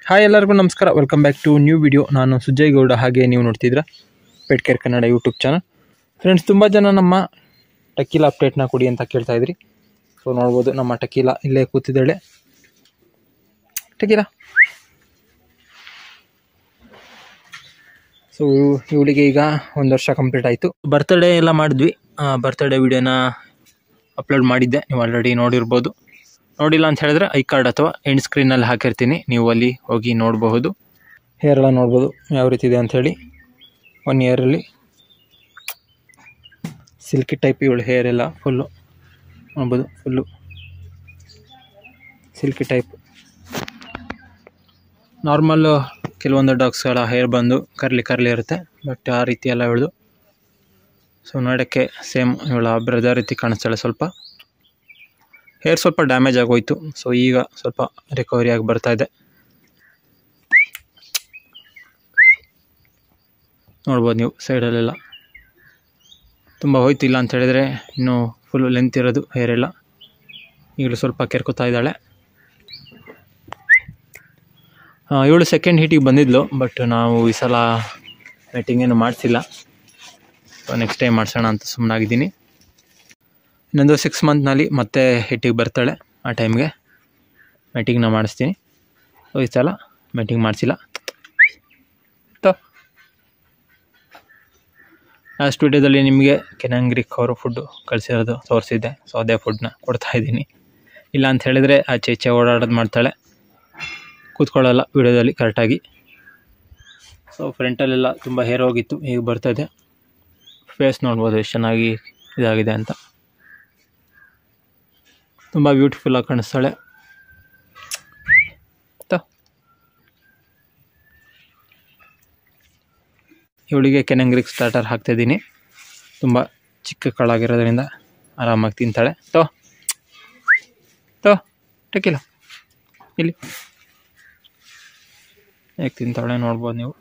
hi ಎಲ್ಲರಿಗೂ ನಮಸ್ಕಾರ welcome back to new video ನಾನು ಸುಜಯ್ ಗೌಡ ಹಾಗೆ ನೀವು ನೋಡ್ತಿದ್ರ pet care Kannada YouTube channel friends ತುಂಬ ಜನ ನಮ್ಮ ಟಕೀಲ ಅಪ್ಡೇಟ್ನ ಕೊಡಿ ಅಂತ ಕೇಳ್ತಾ ಇದ್ರಿ ಸೊ ನೋಡ್ಬೋದು ನಮ್ಮ ಟಕೀಲ ಇಲ್ಲೇ ಕೂತಿದ್ದಾಳೆ ಟಕೀಲ ಸೊ ಇವಳಿಗೆ ಈಗ ಒಂದು ವರ್ಷ ಕಂಪ್ಲೀಟ್ ಆಯಿತು ಬರ್ತ್ಡೇ ಎಲ್ಲ ಮಾಡಿದ್ವಿ ಬರ್ತ್ಡೇ ವಿಡಿಯೋನ ಅಪ್ಲೋಡ್ ಮಾಡಿದ್ದೆ ನೀವು ಆಲ್ರೆಡಿ ನೋಡಿರ್ಬೋದು ನೋಡಿಲ್ಲ ಅಂತ ಹೇಳಿದ್ರೆ ಐ ಕಾರ್ಡ್ ಅಥವಾ ಎಂಡ್ ಸ್ಕ್ರೀನಲ್ಲಿ ಹಾಕಿರ್ತೀನಿ ನೀವು ಅಲ್ಲಿ ಹೋಗಿ ನೋಡಬಹುದು ಹೇರ್ ಎಲ್ಲ ನೋಡ್ಬೋದು ಯಾವ ರೀತಿ ಇದೆ ಅಂಥೇಳಿ ಒನ್ ಇಯರಲ್ಲಿ ಸಿಲ್ಕಿ ಟೈಪ್ ಇವಳು ಹೇರ್ ಎಲ್ಲ ಫುಲ್ಲು ನೋಡ್ಬೋದು ಫುಲ್ಲು ಸಿಲ್ಕಿ ಟೈಪ್ ನಾರ್ಮಲ್ಲು ಕೆಲವೊಂದು ಡಾಗ್ಸ್ಗಳ ಹೇರ್ ಬಂದು ಕರ್ಲಿ ಕರ್ಲಿ ಇರುತ್ತೆ ಬಟ್ ಆ ರೀತಿ ಎಲ್ಲ ಇವಳು ಸೊ ನೋಡೋಕ್ಕೆ ಸೇಮ್ ಇವಳ ಬ್ರದರ್ ರೀತಿ ಕಾಣಿಸ್ತಾಳೆ ಸ್ವಲ್ಪ ಹೇರ್ ಸ್ವಲ್ಪ ಡ್ಯಾಮೇಜ್ ಆಗೋಯ್ತು ಸೊ ಈಗ ಸ್ವಲ್ಪ ರಿಕವರಿ ಆಗಿ ಬರ್ತಾ ಇದೆ ನೋಡ್ಬೋದು ನೀವು ಸೈಡಲ್ಲೆಲ್ಲ ತುಂಬ ಹೋಯ್ತು ಇಲ್ಲ ಅಂತ ಹೇಳಿದರೆ ಇನ್ನೂ ಫುಲ್ ಲೆಂತ್ ಇರೋದು ಹೇರ್ ಎಲ್ಲ ಈಗಲೂ ಸ್ವಲ್ಪ ಕೆರ್ಕೋತಾ ಇದ್ದಾಳೆ ಇವಳು ಸೆಕೆಂಡ್ ಹೀಟಿಗೆ ಬಂದಿದ್ಲು ಬಟ್ ನಾವು ಈ ಸಲ ಮೆಟ್ಟಿಂಗ್ ಏನು ಮಾಡಿಸಿಲ್ಲ ಸೊ ನೆಕ್ಸ್ಟ್ ಟೈಮ್ ಮಾಡಿಸೋಣ ಅಂತ ಸುಮ್ಮನಾಗಿದ್ದೀನಿ ಇನ್ನೊಂದು ಸಿಕ್ಸ್ ಮಂತ್ನಲ್ಲಿ ಮತ್ತೆ ಹಿಟ್ಟಿಗೆ ಬರ್ತಾಳೆ ಆ ಟೈಮ್ಗೆ ಮೆಟ್ಟಿಂಗ್ನ ಮಾಡಿಸ್ತೀನಿ ಸೊ ಈ ಸಲ ಮೆಟ್ಟಿಂಗ್ ಮಾಡಿಸಿಲ್ಲ ತೋ ಲಾಸ್ಟ್ ವಿಡಿಯೋದಲ್ಲಿ ನಿಮಗೆ ಕೆನಂಗ್ರಿಕ್ ಅವರು ಫುಡ್ಡು ಕಳಿಸಿರೋದು ತೋರಿಸಿದ್ದೆ ಸೊ ಅದೇ ಫುಡ್ನ ಕೊಡ್ತಾ ಇದ್ದೀನಿ ಇಲ್ಲ ಅಂತ ಹೇಳಿದರೆ ಆಚೆ ಈಚೆ ಓಡಾಡೋದು ಮಾಡ್ತಾಳೆ ಕೂತ್ಕೊಳ್ಳಲ್ಲ ವಿಡಿಯೋದಲ್ಲಿ ಕರೆಕ್ಟಾಗಿ ಸೊ ಫ್ರಂಟಲ್ಲೆಲ್ಲ ತುಂಬ ಹೇರ್ ಹೋಗಿತ್ತು ಈಗ ಬರ್ತಾಯಿದೆ ಫೇಸ್ ನೋಡ್ಬೋದು ಎಷ್ಟು ಚೆನ್ನಾಗಿ ಇದಾಗಿದೆ ಅಂತ ತುಂಬ ಬ್ಯೂಟಿಫುಲ್ಲಾಗಿ ಕಾಣಿಸ್ತಾಳೆ ತ ಇವಳಿಗೆ ಕೆನಂಗ್ರಿಕ್ ಸ್ಟಾರ್ಟರ್ ಹಾಕ್ತಾಯಿದ್ದೀನಿ ತುಂಬ ಚಿಕ್ಕ ಕಾಳಾಗಿರೋದ್ರಿಂದ ಆರಾಮಾಗಿ ತಿಂತಾಳೆ ತೋ ತೋ ಟೆಕಿಲ್ಲ ಇಲ್ಲಿ ಹೇಗೆ ತಿಂತಾಳೆ ನೋಡ್ಬೋದು ನೀವು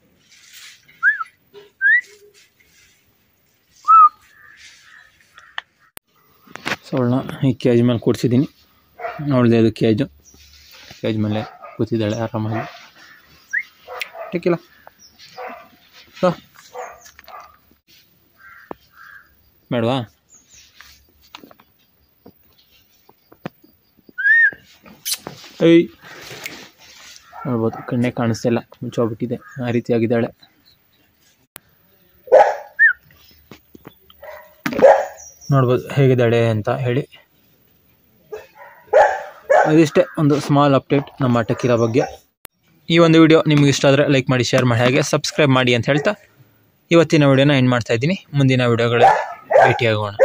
ಸೊ ಅವಳನ್ನ ಈ ಕೇಜ್ ಮೇಲೆ ಕೂರಿಸಿದ್ದೀನಿ ನೋಡಿದೆ ಅದು ಕೇಜು ಕೇಜ್ ಮೇಲೆ ಕೂತಿದ್ದಾಳೆ ಆರಾಮಾಗಿ ಟೇಕಿಲ್ಲ ಬಾ ಬೇಡವಾ ಐ ನೋಡ್ಬೋದು ಕಣ್ಣೇ ಕಾಣಿಸ್ತಿಲ್ಲ ಮುಚ್ಚೋಗ್ಬಿಟ್ಟಿದೆ ಆ ರೀತಿಯಾಗಿದ್ದಾಳೆ ನೋಡ್ಬೋದು ಹೇಗಿದ್ದಾಳೆ ಅಂತ ಹೇಳಿ ಅದಿಷ್ಟೇ ಒಂದು ಸ್ಮಾಲ್ ಅಪ್ಡೇಟ್ ನಮ್ಮ ಟಕ್ಕಿರ ಬಗ್ಗೆ ಈ ಒಂದು ವಿಡಿಯೋ ನಿಮ್ಗೆ ಇಷ್ಟ ಆದರೆ ಲೈಕ್ ಮಾಡಿ ಶೇರ್ ಮಾಡಿ ಹಾಗೆ ಸಬ್ಸ್ಕ್ರೈಬ್ ಮಾಡಿ ಅಂತ ಹೇಳ್ತಾ ಇವತ್ತಿನ ವಿಡಿಯೋನ ಎಂಡ್ ಮಾಡ್ತಾ ಇದ್ದೀನಿ ಮುಂದಿನ ವಿಡಿಯೋಗಳಲ್ಲಿ ಭೇಟಿಯಾಗೋಣ